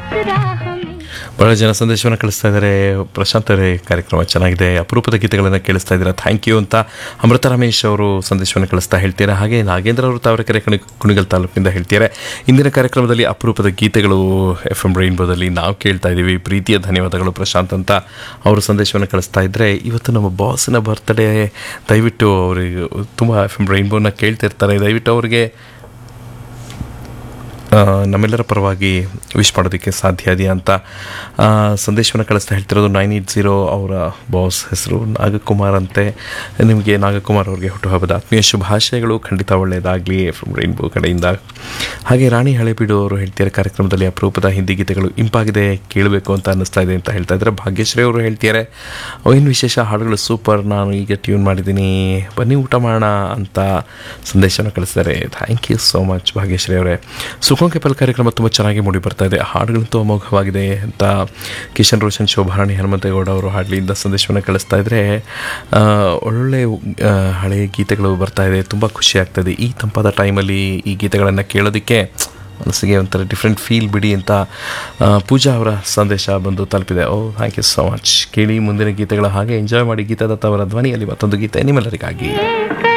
राह में ಬಹಳ ಜನ ಸಂದೇಶವನ್ನು ಕಳಿಸ್ತಾ ಇದ್ದಾರೆ ಪ್ರಶಾಂತ್ ಅವರೇ ಕಾರ್ಯಕ್ರಮ ಚೆನ್ನಾಗಿದೆ ಅಪರೂಪದ ಗೀತೆಗಳನ್ನು ಕೇಳಿಸ್ತಾ ಇದ್ದೀರಾ ಥ್ಯಾಂಕ್ ಯು ಅಂತ ಅಮೃತ ರಮೇಶ್ ಅವರು ಸಂದೇಶವನ್ನು ಕಳಿಸ್ತಾ ಹೇಳ್ತಾರೆ ಹಾಗೆ ನಾಗೇಂದ್ರ ಅವರು ತಾವರೆಕೆರೆ ಕಣಿ ಕುಣಿಗಲ್ ತಾಲೂಕಿನಿಂದ ಹೇಳ್ತಾರೆ ಇಂದಿನ ಕಾರ್ಯಕ್ರಮದಲ್ಲಿ ಅಪರೂಪದ ಗೀತೆಗಳು ಎಫ್ ಎಂ ರೈನ್ಬೋದಲ್ಲಿ ನಾವು ಕೇಳ್ತಾ ಇದ್ದೀವಿ ಪ್ರೀತಿಯ ಧನ್ಯವಾದಗಳು ಪ್ರಶಾಂತ್ ಅಂತ ಅವರು ಸಂದೇಶವನ್ನು ಕಳಿಸ್ತಾ ಇದ್ದರೆ ಇವತ್ತು ನಮ್ಮ ಬಾಸಿನ ಬರ್ತ್ಡೇ ದಯವಿಟ್ಟು ಅವರಿಗೆ ತುಂಬ ಎಫ್ ಎಂ ರೈನ್ಬೋನ ಕೇಳ್ತಿರ್ತಾರೆ ದಯವಿಟ್ಟು ಅವರಿಗೆ ಆ, ನಮ್ಮೆಲ್ಲರ ಪರವಾಗಿ ವಿಶ್ ಮಾಡೋದಕ್ಕೆ ಸಾಧ್ಯ ಇದೆಯಾ ಅಂತ ಆ, ಸಂದೇಶವನ್ನು ಕಳಿಸ್ತಾ ಹೇಳ್ತಿರೋದು ನೈನ್ ಏಯ್ಟ್ ಜೀರೋ ಅವರ ಬಾಸ್ ಹೆಸರು ನಾಗಕುಮಾರ್ ಅಂತೆ ನಿಮಗೆ ನಾಗಕುಮಾರ್ ಅವರಿಗೆ ಹುಟ್ಟುಹಬ್ಬದ ಆತ್ಮೀಯ ಶುಭಾಶಯಗಳು ಖಂಡಿತ ಒಳ್ಳೆಯದಾಗಲಿ ಫ್ರಮ್ ರೈನ್ಬೋ ಕಡೆಯಿಂದ ಹಾಗೆ ರಾಣಿ ಹಳೆಬೀಡು ಅವರು ಹೇಳ್ತಿದ್ದಾರೆ ಕಾರ್ಯಕ್ರಮದಲ್ಲಿ ಅಪರೂಪದ ಹಿಂದಿ ಗೀತೆಗಳು ಇಂಪಾಗಿದೆ ಕೇಳಬೇಕು ಅಂತ ಅನ್ನಿಸ್ತಾ ಇದೆ ಅಂತ ಹೇಳ್ತಾ ಇದ್ದಾರೆ ಭಾಗ್ಯಶ್ರೀ ಅವರು ಹೇಳ್ತಿದ್ದಾರೆ ಏನು ವಿಶೇಷ ಹಾಡುಗಳು ಸೂಪರ್ ನಾನು ಈಗ ಟ್ಯೂನ್ ಮಾಡಿದ್ದೀನಿ ಬನ್ನಿ ಊಟ ಮಾಡೋಣ ಅಂತ ಸಂದೇಶವನ್ನು ಕಳಿಸ್ತಾರೆ thank you so much Bhagyashree ಅವರೇ ಸುಖಂ ಕೆಪಲ್ ಕಾರ್ಯಕ್ರಮ ತುಂಬ ಚೆನ್ನಾಗಿ ಮೂಡಿ ಬರ್ತಾ ಇದೆ ಹಾಡುಗಳಂತೂ ಅಮೋಘವಾಗಿದೆ ಅಂತ ಕಿಶನ್ ರೋಷನ್ ಶೋಭಾರಾಣಿ ಹನುಮಂತೇಗೌಡ ಅವರು ಹಾಡ್ಲಿಯಿಂದ ಸಂದೇಶವನ್ನು ಕಳಿಸ್ತಾ ಇದ್ರೆ ಆ, ಒಳ್ಳೊಳ್ಳೆ ಆ, ಹಳೆಯ ಗೀತೆಗಳು ಬರ್ತಾ ಇದೆ ತುಂಬ ಖುಷಿ ಆಗ್ತದೆ ಈ ತಂಪಾದ ಟೈಮಲ್ಲಿ ಈ ಗೀತೆಗಳನ್ನು ಕೇಳೋದಕ್ಕೆ ಮನಸ್ಸಿಗೆ ಒಂಥರ ಡಿಫ್ರೆಂಟ್ ಫೀಲ್ ಬಿಡಿ ಅಂತ ಆ, ಪೂಜಾ ಅವರ ಸಂದೇಶ ಬಂದು ತಲುಪಿದೆ oh thank you so much ಕೇಳಿ ಮುಂದಿನ ಗೀತೆಗಳ ಹಾಗೆ ಎಂಜಾಯ್ ಮಾಡಿ ಗೀತಾದತ್ತ ಅವರ ಧ್ವನಿಯಲ್ಲಿ ಮತ್ತೊಂದು ಗೀತೆ ನಿಮ್ಮೆಲ್ಲರಿಗಾಗಿ एक